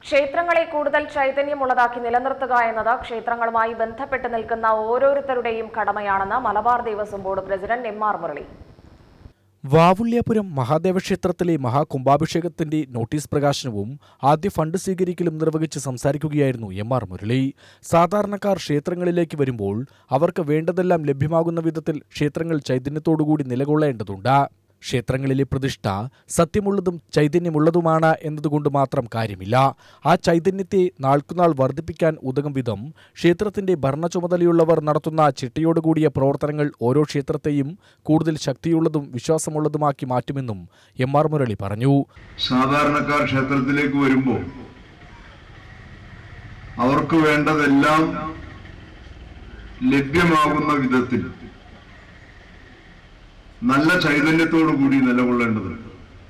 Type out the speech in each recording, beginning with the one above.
ക്ഷേത്രങ്ങളെ കൂടുതൽ ചൈതന്യമുള്ളതാക്കി നിലനിർത്തുക എന്നത് ക്ഷേത്രങ്ങളുമായി ബന്ധപ്പെട്ട് നിൽക്കുന്ന ഓരോരുത്തരുടെയും കടമയാണെന്ന് Malabar Devaswom board president M R Murali Vavulyapuram Mahadeva ക്ഷേത്രത്തിലെ മഹാകുംഭാഭിഷേകത്തിന്റെ നോട്ടീസ് പ്രകാശനവും ആദ്യ ഫണ്ട് സ്വീകരിക്കലും നിർവഹിച്ച് സംസാരിക്കുകയായിരുന്നു എം ആർ മുരളി സാധാരണക്കാർ ക്ഷേത്രങ്ങളിലേക്ക് വരുമ്പോൾ അവർക്ക് വേണ്ടതെല്ലാം ലഭ്യമാകുന്ന വിധത്തിൽ ക്ഷേത്രങ്ങൾ ചൈതന്യത്തോടുകൂടി നിലകൊള്ളേണ്ടതുണ്ട് ക്ഷേത്രങ്ങളിലെ പ്രതിഷ്ഠ സത്യമുള്ളതും ചൈതന്യമുള്ളതുമാണ് എന്നതുകൊണ്ട് മാത്രം കാര്യമില്ല ആ ചൈതന്യത്തെ നാൾക്കുനാൾ വർദ്ധിപ്പിക്കാൻ ഉതകും വിധം ക്ഷേത്രത്തിന്റെ ഭരണ ചുമതലയുള്ളവർ നടത്തുന്ന ചിട്ടയോടുകൂടിയ പ്രവർത്തനങ്ങൾ ഓരോ ക്ഷേത്രത്തെയും കൂടുതൽ ശക്തിയുള്ളതും വിശ്വാസമുള്ളതുമാക്കി മാറ്റുമെന്നും എം ആർ മുരളി പറഞ്ഞു സാധാരണക്കാർ ക്ഷേത്രത്തിലേക്ക് വരുമ്പോൾ അവർക്ക് വേണ്ടതെല്ലാം ലഭ്യമാകുന്ന വിധത്തിൽ നല്ല ചൈതന്യത്തോടു കൂടി നിലകൊള്ളേണ്ടതുണ്ട്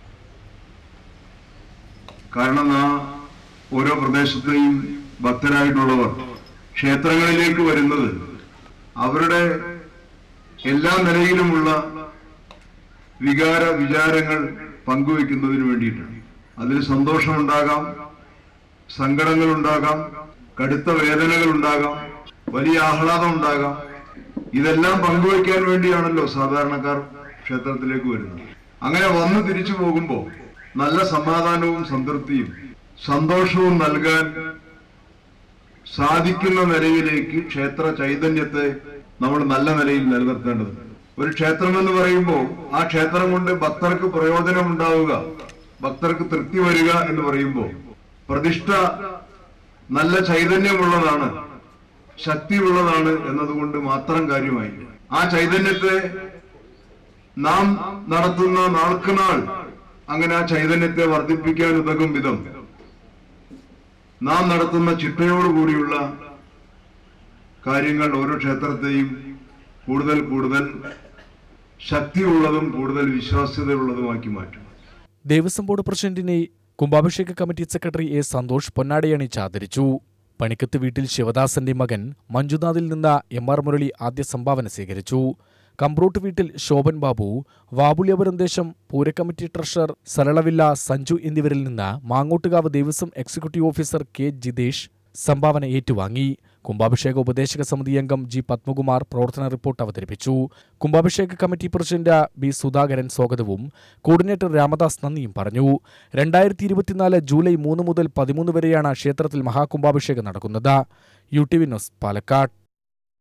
കാരണം ആ ഓരോ പ്രദേശത്തെയും ഭക്തരായിട്ടുള്ളവർ ക്ഷേത്രങ്ങളിലേക്ക് വരുന്നത് അവരുടെ എല്ലാ നിലയിലുമുള്ള വികാര വിചാരങ്ങൾ പങ്കുവെക്കുന്നതിന് വേണ്ടിയിട്ടാണ് അതിൽ സന്തോഷമുണ്ടാകാം സങ്കടങ്ങളുണ്ടാകാം കടുത്ത വേദനകൾ ഉണ്ടാകാം വലിയ ആഹ്ലാദം ഉണ്ടാകാം ഇതെല്ലാം പങ്കുവെക്കാൻ വേണ്ടിയാണല്ലോ സാധാരണക്കാർ ക്ഷേത്രത്തിലേക്ക് വരുന്നത് അങ്ങനെ വന്ന് തിരിച്ചു പോകുമ്പോൾ നല്ല സമാധാനവും സംതൃപ്തിയും സന്തോഷവും നൽകാൻ സാധിക്കുന്ന നിലയിലേക്ക് ക്ഷേത്ര ചൈതന്യത്തെ നമ്മൾ നല്ല നിലയിൽ നിലനിർത്തേണ്ടതുണ്ട് ഒരു ക്ഷേത്രം എന്ന് പറയുമ്പോൾ ആ ക്ഷേത്രം കൊണ്ട് ഭക്തർക്ക് പ്രയോജനം ഉണ്ടാവുക ഭക്തർക്ക് തൃപ്തി വരിക എന്ന് പറയുമ്പോൾ പ്രതിഷ്ഠ നല്ല ചൈതന്യമുള്ളതാണ് ശക്തിയുള്ളതാണ് എന്നതുകൊണ്ട് മാത്രം കാര്യമായി ആ ചൈതന്യത്തെ നാം നടത്തുന്ന നാൾക്കുനാൾ അങ്ങനെ ആ ചൈതന്യത്തെ വർദ്ധിപ്പിക്കാൻ ഉതകും വിധം നാം നടത്തുന്ന ചിട്ടയോടുകൂടിയുള്ള കാര്യങ്ങൾ ഓരോ ക്ഷേത്രത്തെയും കൂടുതൽ കൂടുതൽ ശക്തിയുള്ളതും കൂടുതൽ വിശ്വാസ്യതയുള്ളതുമാക്കി മാറ്റും ദേവസ്വം ബോർഡ് പ്രസിഡന്റിനെ കുംഭാഭിഷേക കമ്മിറ്റി സെക്രട്ടറി എ സന്തോഷ് പൊന്നാടയണിച്ച് ആദരിച്ചു പണിക്കത്ത് വീട്ടിൽ ശിവദാസന്റെ മകൻ മഞ്ജുനാഥിൽ നിന്ന് എം ആർ മുരളി ആദ്യ സംഭാവന സ്വീകരിച്ചു കമ്പ്രൂട്ട് വീട്ടിൽ ശോഭൻ ബാബു വാബുള്യപുരം ദേശം പൂരക്കമ്മിറ്റി ട്രഷറർ സരളവില്ല സഞ്ജു എന്നിവരിൽ നിന്ന് Mangottukavu Devaswom executive officer K Jithesh സംഭാവന ഏറ്റുവാങ്ങി കുംഭാഭിഷേക ഉപദേശക സമിതി അംഗം ജി പത്മകുമാർ പ്രവർത്തന റിപ്പോർട്ട് അവതരിപ്പിച്ചു കുംഭാഭിഷേക കമ്മിറ്റി പ്രസിഡന്റ് ബി സുധാകരൻ സ്വാഗതവും കോർഡിനേറ്റർ രാമദാസ് നന്ദിയും പറഞ്ഞു രണ്ടായിരത്തി ഇരുപത്തിനാല് ജൂലൈ മൂന്ന് മുതൽ പതിമൂന്ന് വരെയാണ് ക്ഷേത്രത്തിൽ മഹാകുംഭാഭിഷേകം നടക്കുന്നത് U T V news Palakkad